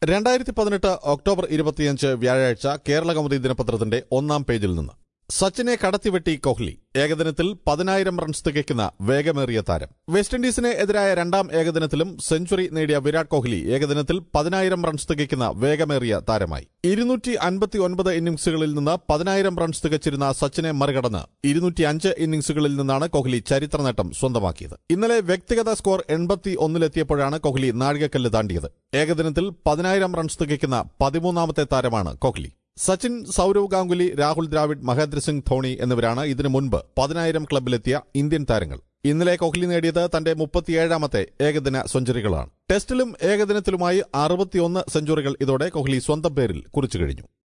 രണ്ടായിരത്തി പതിനെട്ട് ഒക്ടോബർ ഇരുപത്തിയഞ്ച് വ്യാഴാഴ്ച കേരള കൗമുദി ദിനപത്രത്തിന്റെ ഒന്നാം പേജിൽ നിന്ന് സച്ചിനെ കടത്തിവെട്ടി കോഹ്ലി ഏകദിനത്തിൽ പതിനായിരം റൺസ് തികയ്ക്കുന്ന വേഗമേറിയ താരം വെസ്റ്റ് ഇൻഡീസിന് എതിരായ രണ്ടാം ഏകദിനത്തിലും സെഞ്ചുറി നേടിയ വിരാട് കോഹ്ലി ഏകദിനത്തിൽ പതിനായിരം റൺസ് തികയ്ക്കുന്ന വേഗമേറിയ താരമായി ഇരുന്നൂറ്റി അൻപത്തി ഒൻപത് ഇന്നിംഗ്സുകളിൽ നിന്ന് പതിനായിരം റൺസ് തികച്ചിരുന്ന സച്ചിനെ മറികടന്ന് ഇരുന്നൂറ്റി അഞ്ച് ഇന്നിംഗ്സുകളിൽ നിന്നാണ് കോഹ്ലി ചരിത്ര നേട്ടം സ്വന്തമാക്കിയത് ഇന്നലെ വ്യക്തിഗത സ്കോർ എൺപത്തി ഒന്നിലെത്തിയപ്പോഴാണ് കോഹ്ലി നാഴികക്കല്ല് താണ്ടിയത് ഏകദിനത്തിൽ പതിനായിരം റൺസ് തികയ്ക്കുന്ന പതിമൂന്നാമത്തെ താരമാണ് കോഹ്ലി സച്ചിൻ സൌരവ് ഗാംഗുലി രാഹുൽ ദ്രാവിഡ് മഹേന്ദ്ര സിംഗ് ധോണി എന്നിവരാണ് ഇതിനു മുൻപ് പതിനായിരം ക്ലബിലെത്തിയ ഇന്ത്യൻ താരങ്ങൾ ഇന്നലെ കോഹ്ലി നേടിയത് തന്റെ മുപ്പത്തിയേഴാമത്തെ ഏകദിന സെഞ്ചുറികളാണ് ടെസ്റ്റിലും ഏകദിനത്തിലുമായി അറുപത്തിയൊന്ന് സെഞ്ചുറികൾ ഇതോടെ കോഹ്ലി സ്വന്തം പേരിൽ കുറിച്ചു കഴിഞ്ഞു